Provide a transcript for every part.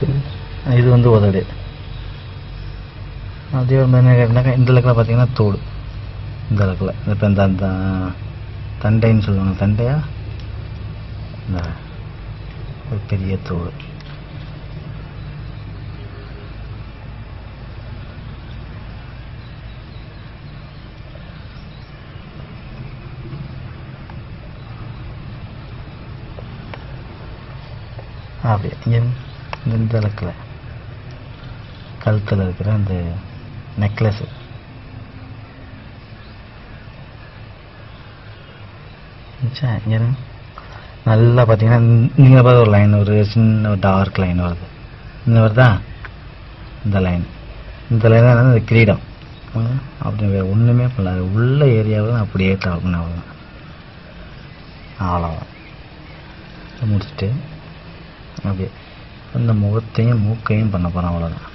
இது வந்து உதடு அதே ஒரு மாதிரி கேட்டாக்கா இந்த லக்கில் பார்த்தீங்கன்னா தோடு இந்த லக்கில் இப்போ இந்த அந்த தண்டைன்னு சொல்லுவாங்க தண்டையா இந்த ஒரு பெரிய தோடு அப்படியே இங்கே இந்த இந்த லக்கில் கழுத்தில் இருக்கிற அந்த நெக்லஸ்ஸு இங்கே நல்லா பார்த்தீங்கன்னா நீங்கள் பார்த்து ஒரு லைன் ஒரு சின்ன ஒரு டார்க் லைன் வருது இந்த வருதா இந்த லைன் இந்த லைன் தான் இந்த கிரீடம் ம், அப்படி வேறு ஒன்றுமே பண்ணல அது உள்ள ஏரியாவில் அப்படியே ட்ராவல் பண்ண அவ்வளோதான் அவ்வளோதான் இதை முடிச்சுட்டு அப்படியே அந்த முகத்தையும் மூக்கையும் பண்ண போகிறோம் அவ்வளோதான்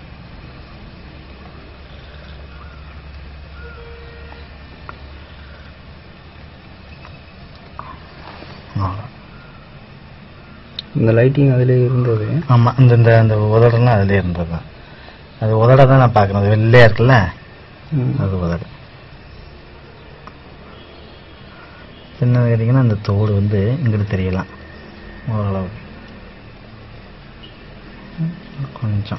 அவ்வளோதான் இந்த லைட்டிங் அதிலே இருந்தது ஆமாம் இந்த இந்த அந்த உதடெல்லாம் அதிலே இருந்தது தான் அது உதட தான் நான் பார்க்குறேன் அது வெள்ளையாக இருக்குல்ல ம். அது உதடு என்ன கேட்டிங்கன்னா அந்த தோடு வந்து இங்கிட்டு தெரியலாம் ஓரளவு கொஞ்சம்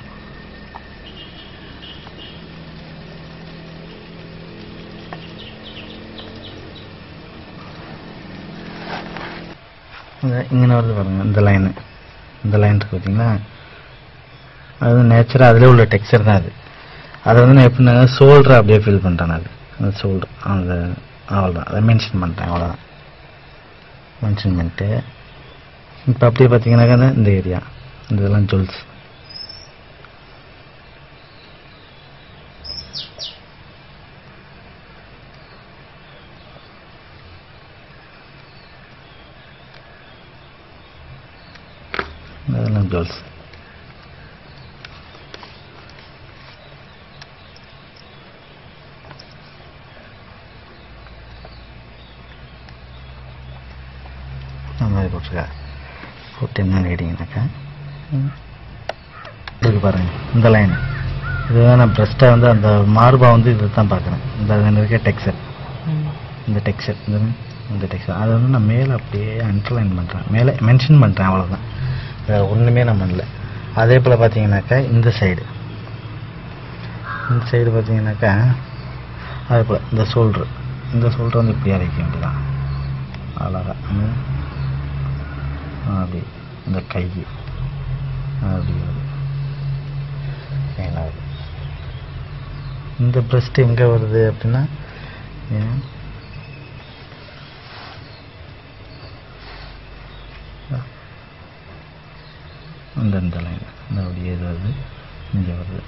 இங்கே வருது பாருங்க இந்த லைனு இந்த லைன் இருக்கு பார்த்தீங்களா அது வந்து நேச்சராக அதிலே உள்ள டெக்ஸ்சர் தான் அது அதை வந்து நான் எப்படின்னா ஷோல்டரை அப்படியே ஃபீல் பண்ணுறேன் அது அந்த ஷோல்டர் அந்த அவ்வளோதான் அதை மென்ஷன் பண்ணுறேன் அவ்வளோதான் மென்ஷன் பண்ணிட்டு இப்போ அப்படியே பார்த்தீங்கன்னாக்கா இந்த- இந்த ஏரியா இந்த இதெல்லாம் ஜுவல்ஸ் இதெல்லாம் ஜுவல்ஸ் அந்த மாதிரி போட்டிருக்கா போட்டு என்னன்னு கேட்டிங்கனாக்கா இதுக்கு பாருங்க இந்த லைன் இதுதான் நான் பிரஸ்ட்டை வந்து அந்த மார்பா வந்து இதை தான் பார்க்குறேன் இந்த அதில் இருக்க டெக்ஸ்சர் இந்த டெக்ஸ்சர் இந்த இந்த டெக்ஸ்சர் அதை வந்து நான் மேலே அப்படியே அண்டர்லைன் பண்ணுறேன் மேலே மென்ஷன் பண்ணுறேன் அவ்வளோதான் வேறு ஒன்றுமே நான் பண்ணல அதே போல் பார்த்தீங்கன்னாக்கா இந்த சைடு இந்த சைடு பார்த்தீங்கன்னாக்கா அதே போல் இந்த ஷோல்ட்ரு இந்த ஷோல்டர் வந்து இப்படி அரைக்க வேண்டியதான் அழகா ம். அப்படி இந்த கை அப்படி வருது. மேல வருது. இந்த பிரஸ்ட் எங்கே வருது அப்படின்னா ஏன்? இந்த இந்த லைன் இந்த அப்படியே இது வருது இங்கே வருது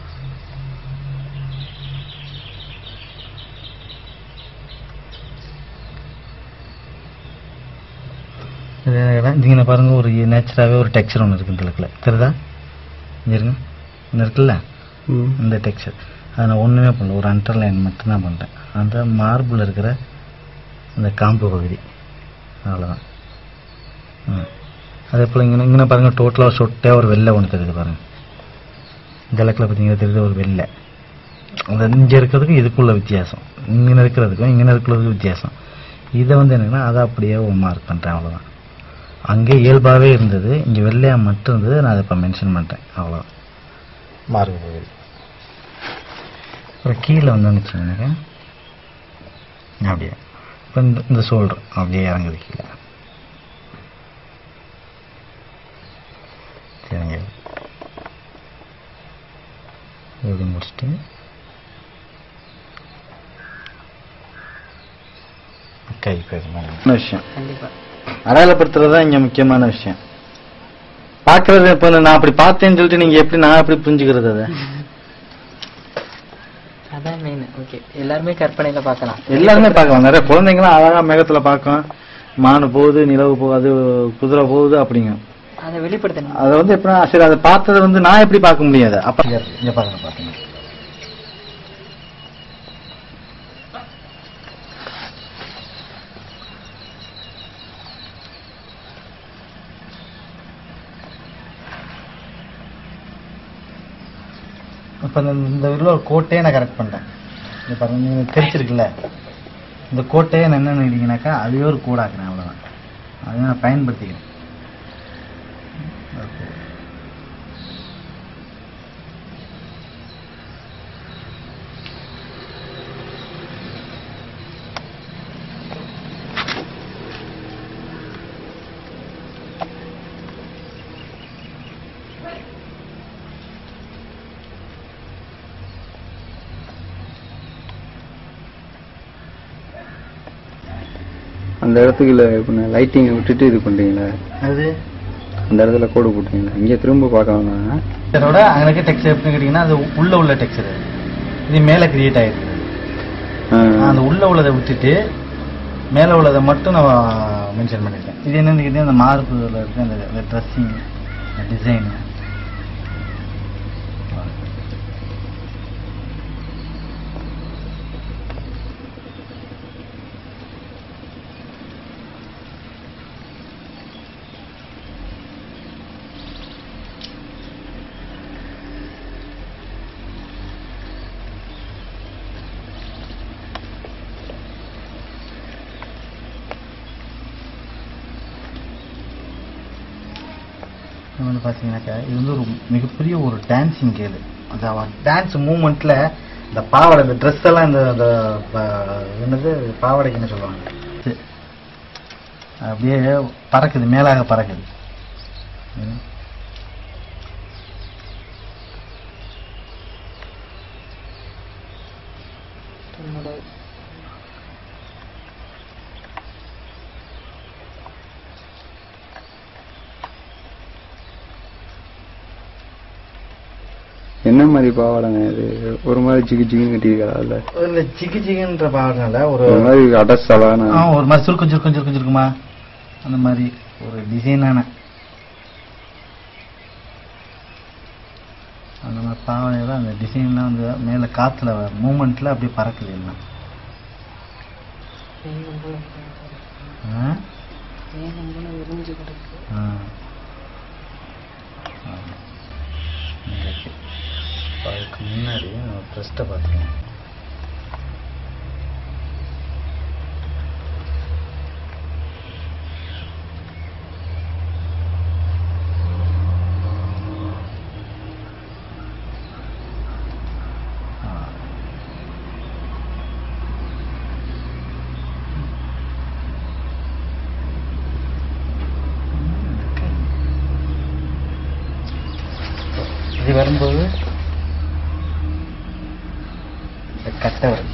இங்கே பாருங்க ஒரு நேச்சராகவே ஒரு டெக்ஸ்சர் ஒன்று இருக்கு இந்த இடத்துல தெரியுதா இங்க இருங்க இங்க இருக்குல்ல ம். இந்த டெக்ஸ்சர் அதை நான் ஒன்றுமே பண்ணல ஒரு அண்டர்லைன் மட்டும்தான் பண்ணுறேன் அந்த மார்பிள் இருக்கிற அந்த காம்பு பகுதி அவ்வளோதான் ம் அதே போல் இங்கே இங்கே பாருங்கள் டோட்டலாக சொட்டே ஒரு வெள்ளை ஒன்று தெரியுது பாருங்கள் இந்த இலக்கில் பார்த்தீங்கன்னா தெரியுது ஒரு வெள்ளை அந்த இங்கே இருக்கிறதுக்கு இதுக்குள்ள வித்தியாசம் இங்கே இருக்கிறதுக்கும் இங்கே இருக்கிறதுக்கும் வித்தியாசம் இதை வந்து என்னன்னா அதை அப்படியே மார்க் பண்ணுறேன் அவ்வளோதான் அங்கே இயல்பாகவே இருந்தது இங்கே வெள்ளையாக மட்டும் இருந்தது நான் அதை இப்போ மென்ஷன் பண்ணுறேன் அவ்வளோதான் மார்க் பகுதி அப்புறம் கீழே வந்தோன்னு வச்சுக்கோங்க அப்படியே இப்போ இந்த இந்த ஷோல்டர் அப்படியே இறங்குது கீழே சரிங்க இப்படி முடிச்சுட்டு கை பெருமான விஷயம் கண்டிப்பா அடையாளப்படுத்துறது தான் இங்க முக்கியமான விஷயம் பாக்குறது இப்ப நான் அப்படி பார்த்தேன்னு சொல்லிட்டு நீங்க எப்படி நான் எப்படி புரிஞ்சுக்கிறது அதை அதான் மெயின் ஓகே எல்லாருமே கற்பனையில பார்க்கலாம் எல்லாருமே பார்க்கலாம் நிறைய குழந்தைங்களாம் அழகா மேகத்துல பார்க்கும் மானு போகுது நிலவு போகுது அது குதிரை போகுது அப்படிங்க அதை வெளிப்படுத்தணும் அதை வந்து எப்படின்னா சரி அதை பார்த்ததை வந்து நான் எப்படி பார்க்க முடியாது அப்ப இங்க பாருங்க பாருங்க இப்போ இந்த இந்த இதில் ஒரு கோட்டையே நான் கரெக்ட் பண்ணிட்டேன் இது பாருங்க நீங்க தெரிச்சிருக்குல்ல இந்த கோட்டையை நான் என்ன நினைக்கிறீங்கனாக்கா அதுவே ஒரு கூடாக்குறேன் அவ்வளோதான் அதை நான் பயன்படுத்திக்கிறேன் அந்த இடத்துக்கு இல்லை லைட்டிங்கை விட்டுட்டு இது பண்றீங்களா அது அந்த இடத்துல கோடு போட்டீங்களா இங்கே திரும்ப பார்க்க வேணாம் டெக்ஸ்சரோட அங்கே டெக்ஸ்சர் எப்படின்னு கேட்டிங்கன்னா அது உள்ள உள்ள டெக்ஸ்சர் இது மேலே கிரியேட் ஆயிருக்கு ஆ, நான் அந்த உள்ள உள்ளதை விட்டுட்டு மேலே உள்ளதை மட்டும் நான் மென்ஷன் பண்ணியிருக்கேன் இது என்னன்னு கேட்டீங்கன்னா அந்த மார்பில் இருக்க அந்த அந்த ட்ரெஸ்ஸிங் டிசைனு இது வந்து பார்த்தீங்கன்னாக்கா இது வந்து ஒரு மிகப்பெரிய ஒரு டான்ஸிங் கேளு அந்த டான்ஸ் மூமெண்ட்ல இந்த பாவாடை இந்த ட்ரெஸ் எல்லாம் இந்த இந்த ப- என்னது பாவாடைக்கு என்ன சொல்லுவாங்க இது. அப்படியே பறக்குது மேலாக பறக்குது ம். என்னோட என்ன மாதிரி பாவாடைங்க இது ஒரு மாதிரி ஜிகு ஜிகுன்னு கட்டியிருக்கா அதுல இந்த சிக்கு சிக்குன்ற பாவாடனால ஒரு ஒரு மாதிரி அடசலான ஆ, ஒரு மாதிரி சுருக்கம் சுருக்கம் சுருக்கம் சுருக்குமா அந்த மாதிரி ஒரு டிசைனான அந்த மாதிரி பாவனையில அந்த டிசைன்லாம் வந்து மேலே காற்றுல மூமெண்ட்ல அப்படியே பறக்குது எல்லாம் வேகம் போல ஆ? வேகம் போல விரிஞ்சு கிடக்கு ஆ. ஆமா. இங்க இருக்கு. இப்ப அதுக்கு முன்னாடி நம்ம ட்ரெஸ்ட்டை பார்த்துக்கோங்க ஆ. இது வரும்போது இந்த கட்டை வரும்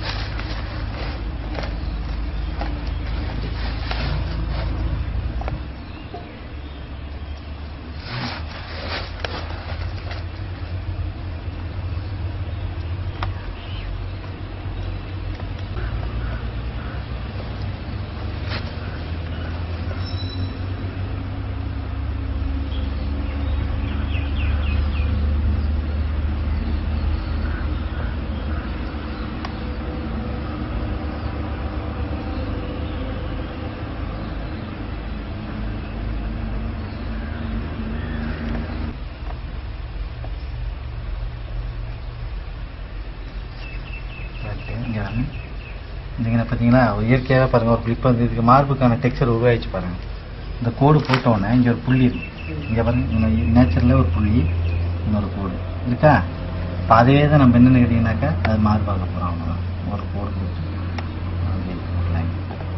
Right, இங்க வாங்க. இந்த இங்க பார்த்தீங்களா ஒரு இயற்கையாகவே பாருங்க ஒரு இப்போ வந்து இதுக்கு மார்புக்கான டெக்ஸ்சர் உருவாயிடுச்சு பாருங்க இந்த கோடு போட்டோன்னே இங்க ஒரு புள்ளி இருக்கு இங்க பாருங்க நேச்சரில் ஒரு புள்ளி இன்னொரு கோடு இருக்கா இப்போ அதே தான் நம்ம என்னென்னு கேட்டிங்கனாக்கா அது மார்பாக போகிறோம் அவ்வளோதான் ஒரு கோடு போட்டு அப்படியே ஒரு line.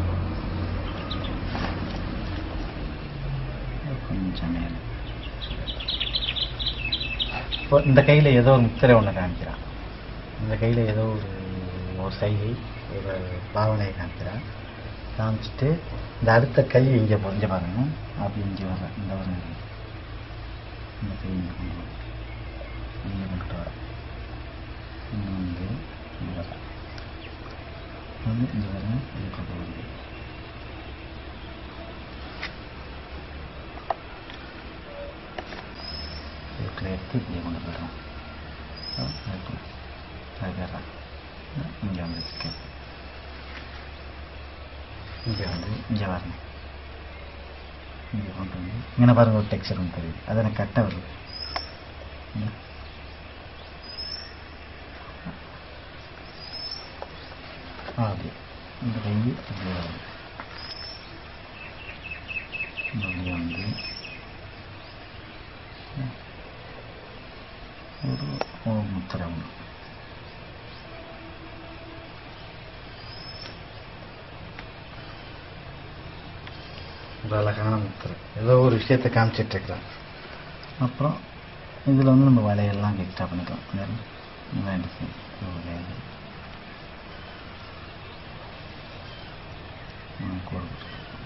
கொஞ்சம் மேலே இப்போ இந்த கையில் ஏதோ ஒரு முத்திரை ஒன்று காமிக்கிறான் இந்த கையில் ஏதோ ஒரு ஒரு சைகை ஒரு பாவனையை காமிக்கிறான் காமிச்சிட்டு இந்த அடுத்த கை இங்கே பொறிஞ்ச பாருங்க அப்படி இங்கே வர இந்த ஒரு இந்த கை இங்கே கொண்டு வர இங்கே கொண்டு வர இங்கே வந்து இங்கே வர வந்து இங்கே வர இங்கே கொண்டு வருது இதுக்குள்ள எடுத்து இங்கே கொண்டு போயிடுறோம் அதுக்கப்புறம் இங்கே வந்து சிக்கன் இங்கே வந்து இங்கே வரணும் இங்கே கொண்டு வந்து இங்கே பாருங்க ஒரு டெக்ஸ்சர் ஒன்று தெரியுது அது எனக்கு கரெக்டாக வருது ம். இல்லை இப்படியே வருது அப்படியே வந்து ஒரு ஒரு முத்திரை ஒன்று ஒரு அழகான முத்திரை ஏதோ ஒரு விஷயத்தை காமிச்சிட்டு இருக்கிறேன் அப்புறம் இதில் வந்து நம்ம வலையெல்லாம் எக்ஸ்ட்ரா பண்ணிக்கலாம் வேறு வேண்டாம் சார் ஒரு வளையல். ஆ, கோடு போட்டுக்கலாம்.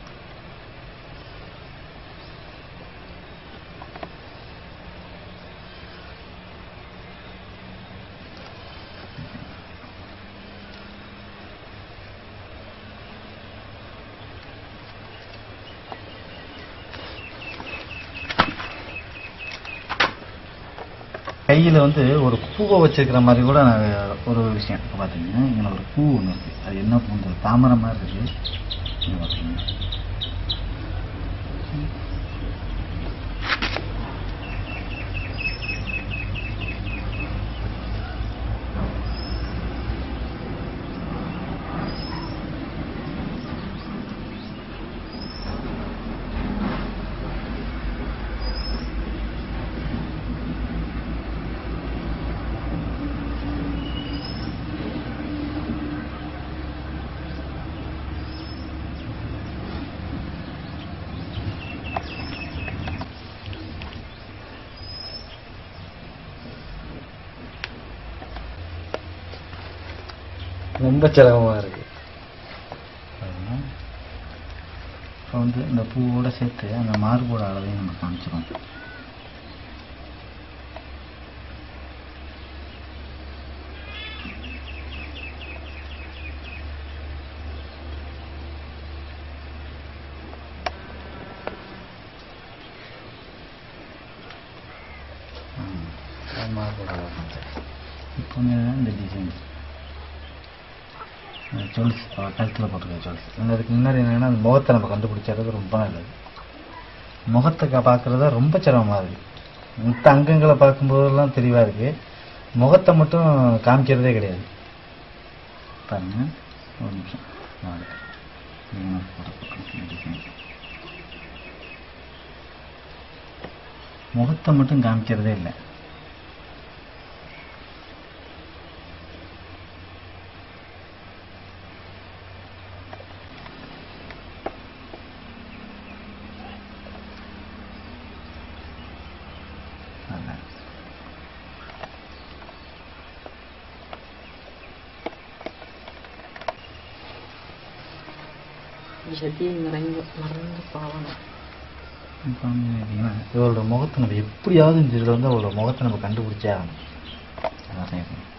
கையில் வந்து ஒரு பூவை வச்சிருக்கிற மாதிரி கூட நான் ஒரு விஷயம் இப்போ பார்த்தீங்கன்னா இங்கே ஒரு பூ ஒன்று இருக்குது அது என்ன பூ தாமரை மாதிரி இருக்குது இங்கே பார்த்தீங்கன்னா ரொம்ப சிரமமாக இருக்கு இப்போ வந்து இந்த பூவோட சேர்த்து அந்த மார்போட அளவையும் நம்ம காமிச்சிரும் ம், அது மார்போட அளவு காமிச்சிரும். இப்போ வந்து இந்த டிசைன் ஜுவல்ஸ் கழுத்தில் போட்டுருக்க ஜுவல்ஸ் அதுக்கு முன்னாடி என்னன்னா அந்த முகத்தை நம்ம கண்டுபிடிச்சது ரொம்ப நல்லது முகத்தை க- பார்க்கறது ரொம்ப சிரமமாக இருக்கு மற்ற அங்கங்களை பார்க்கும்போதெல்லாம் தெளிவாக இருக்கு முகத்தை மட்டும் காமிக்கிறதே கிடையாது பாருங்க ஒரு நிமிஷம் நான் எடுக்கிறேன். நீங்க photo போட்டுருங்க, design. முகத்தை மட்டும் காமிக்கிறதே இல்லை அதான். ஜதி மறைந்து மறந்து பாவனை இப்போ வந்து பார்த்தீங்கன்னா இவரோட முகத்தை நம்ம எப்படியாவது இந்த இதில் வந்து அவரோட முகத்தை நம்ம கண்டுபிடிச்சே ஆகணும் அதான் செய்யணும்.